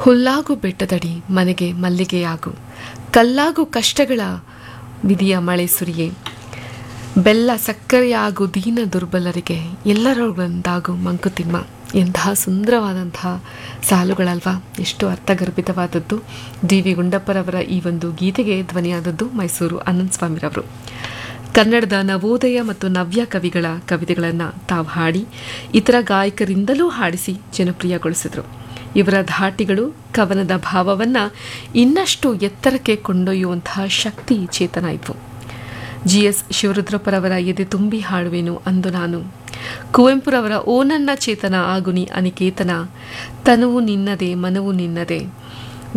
ಹುಲ್ಲಾಗು ಬೆಟ್ಟದಡಿ ಮನೆಗೆ ಮಲ್ಲಿಗೆಯಾಗು ಕಲ್ಲಾಗು ಕಷ್ಟಗಳ ವಿಧಿಯ ಮಳೆ ಸುರಿಯೇ ಬೆಲ್ಲ ಸಕ್ಕರೆಯಾಗು ದೀನ ದುರ್ಬಲರಿಗೆ ಎಲ್ಲರೊಳಗೊಂದಾಗು ಮಂಕುತಿಮ್ಮ ಎಂತಹ ಸುಂದರವಾದಂತಹ ಸಾಲುಗಳಲ್ವಾ ಎಷ್ಟು ಅರ್ಥಗರ್ಭಿತವಾದದ್ದು ಡಿ ವಿ ಗುಂಡಪ್ಪರವರ ಈ ಒಂದು ಗೀತೆಗೆ ಧ್ವನಿಯಾದದ್ದು ಮೈಸೂರು ಅನಂತ್ ಸ್ವಾಮಿರವರು ಕನ್ನಡದ ನವೋದಯ ಮತ್ತು ನವ್ಯ ಕವಿಗಳ ಕವಿತೆಗಳನ್ನು ತಾವು ಹಾಡಿ ಇತರ ಗಾಯಕರಿಂದಲೂ ಹಾಡಿಸಿ ಜನಪ್ರಿಯಗೊಳಿಸಿದರು ಇವರ ಧಾಟಿಗಳು ಕವನದ ಭಾವವನ್ನು ಇನ್ನಷ್ಟು ಎತ್ತರಕ್ಕೆ ಕೊಂಡೊಯ್ಯುವಂತಹ ಶಕ್ತಿ ಚೇತನ ಇದ್ವು ಜಿ ಎಸ್ ಶಿವರುದ್ರಪ್ಪರವರ ಎದೆ ತುಂಬಿ ಹಾಡುವೆನು ಅಂದು ನಾನು ಕುವೆಂಪುರವರ ಓ ನನ್ನ ಚೇತನ ಆಗುನಿ ಅನಿಕೇತನ ತನುವು ನಿನ್ನದೆ ಮನವು ನಿನ್ನದೆ